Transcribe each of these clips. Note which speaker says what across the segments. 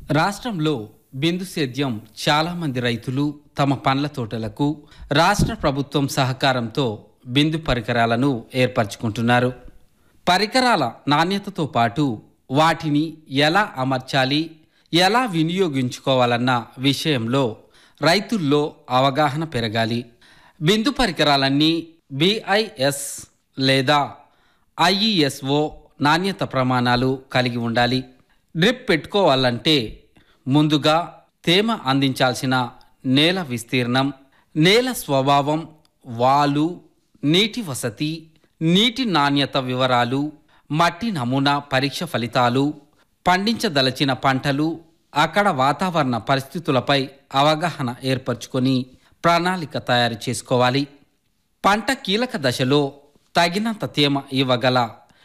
Speaker 1: రాష్ట్రంలో బిందు సేద్యం చాలామంది రైతులు తమ పండ్ల తోటలకు రాష్ట్ర ప్రభుత్వం సహకారంతో బిందు పరికరాలను ఏర్పరచుకుంటున్నారు పరికరాల నాణ్యతతో పాటు వాటిని ఎలా అమర్చాలి ఎలా వినియోగించుకోవాలన్న విషయంలో రైతుల్లో అవగాహన పెరగాలి బిందు పరికరాలన్నీ బిఐఎస్ లేదా ఐఈఎస్ఓ నాణ్యత ప్రమాణాలు కలిగి ఉండాలి డ్రిప్ పెట్టుకోవాలంటే ముందుగా తేమ అందించాల్సిన నేల విస్తీర్ణం నేల స్వభావం వాలు నీటి వసతి నీటి నాణ్యత వివరాలు మట్టి నమూనా పరీక్ష ఫలితాలు పండించదలచిన పంటలు అక్కడ వాతావరణ పరిస్థితులపై అవగాహన ఏర్పరచుకొని ప్రణాళిక తయారు చేసుకోవాలి పంట కీలక దశలో తగినంత తేమ ఇవ్వగల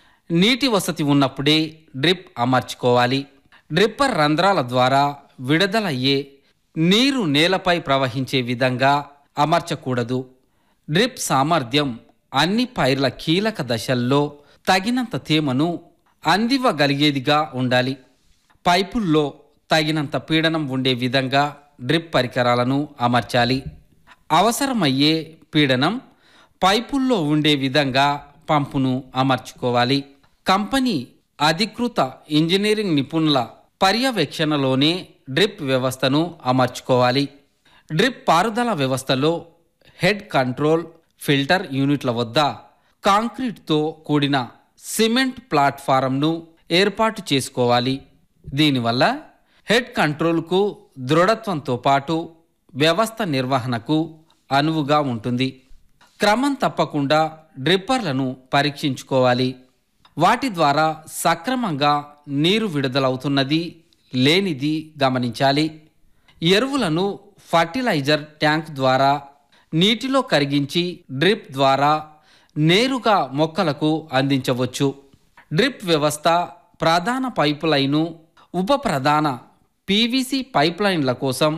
Speaker 1: నీటి వసతి ఉన్నప్పుడే డ్రిప్ అమర్చుకోవాలి డ్రిప్పర్ రంధ్రాల ద్వారా విడుదలయ్యే నీరు నేలపై ప్రవహించే విధంగా అమర్చకూడదు డ్రిప్ సామర్థ్యం అన్ని పైర్ల కీలక దశల్లో తగినంత తేమను అందివ్వగలిగేదిగా ఉండాలి పైపుల్లో తగినంత పీడనం ఉండే విధంగా డ్రిప్ పరికరాలను అమర్చాలి అవసరమయ్యే పీడనం పైపుల్లో ఉండే విధంగా పంపును అమర్చుకోవాలి కంపెనీ అధికృత ఇంజనీరింగ్ నిపుణుల పర్యవేక్షణలోనే డ్రిప్ వ్యవస్థను అమర్చుకోవాలి డ్రిప్ పారుదల వ్యవస్థలో హెడ్ కంట్రోల్ ఫిల్టర్ యూనిట్ల వద్ద కాంక్రీట్తో కూడిన సిమెంట్ ప్లాట్ఫారంను ఏర్పాటు చేసుకోవాలి దీనివల్ల హెడ్ కంట్రోల్కు దృఢత్వంతో పాటు వ్యవస్థ నిర్వహణకు అనువుగా ఉంటుంది క్రమం తప్పకుండా డ్రిప్పర్లను పరీక్షించుకోవాలి వాటి ద్వారా సక్రమంగా నీరు విడుదలవుతున్నది లేనిది గమనించాలి ఎరువులను ఫర్టిలైజర్ ట్యాంక్ ద్వారా నీటిలో కరిగించి డ్రిప్ ద్వారా నేరుగా మొక్కలకు అందించవచ్చు డ్రిప్ వ్యవస్థ ప్రధాన పైపు లైను ఉప ప్రధాన పీవీసీ పైప్ లైన్ల కోసం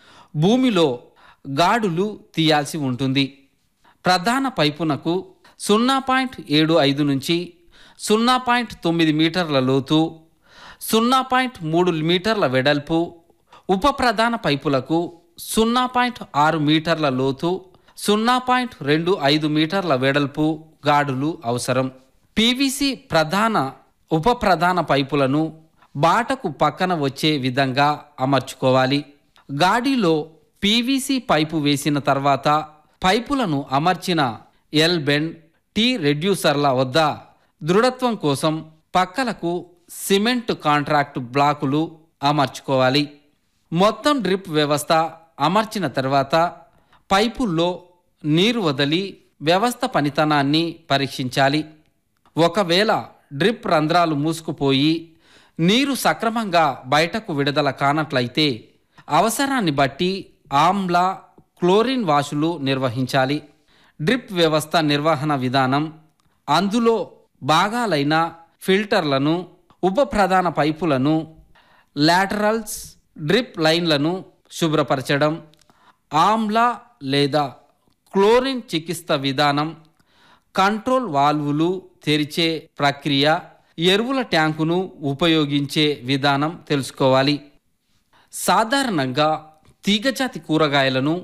Speaker 1: భూమిలో గాడులు తీయాల్సి ఉంటుంది ప్రధాన పైపునకు సున్నా పాయింట్ ఏడు ఐదు నుంచి సున్నా పాయింట్ తొమ్మిది మీటర్ల లోతు సున్నా పాయింట్ మూడు మీటర్ల వెడల్పు ఉప ప్రధాన పైపులకు సున్నా పాయింట్ ఆరు మీటర్ల లోతు సున్నా పాయింట్ రెండు ఐదు మీటర్ల వెడల్పు గాడులు అవసరం పీవీసీ ప్రధాన ఉప ప్రధాన పైపులను బాటకు పక్కన వచ్చే విధంగా అమర్చుకోవాలి గాడిలో పీవీసీ పైపు వేసిన తర్వాత పైపులను అమర్చిన ఎల్ బెండ్ టీ రెడ్యూసర్ల వద్ద దృఢత్వం కోసం పక్కలకు సిమెంట్ కాంట్రాక్ట్ బ్లాకులు అమర్చుకోవాలి మొత్తం డ్రిప్ వ్యవస్థ అమర్చిన తర్వాత పైపుల్లో నీరు వదిలి వ్యవస్థ పనితనాన్ని పరీక్షించాలి ఒకవేళ డ్రిప్ రంధ్రాలు మూసుకుపోయి నీరు సక్రమంగా బయటకు విడుదల కానట్లయితే అవసరాన్ని బట్టి ఆమ్ల క్లోరిన్ వాషులు నిర్వహించాలి డ్రిప్ వ్యవస్థ నిర్వహణ విధానం అందులో భాగాలైన ఫిల్టర్లను ఉప ప్రధాన పైపులను లాటరల్స్ డ్రిప్ లైన్లను శుభ్రపరచడం ఆమ్ల లేదా క్లోరిన్ చికిత్స విధానం కంట్రోల్ వాల్వులు తెరిచే ప్రక్రియ ఎరువుల ట్యాంకును ఉపయోగించే విధానం తెలుసుకోవాలి సాధారణంగా తీగజాతి కూరగాయలను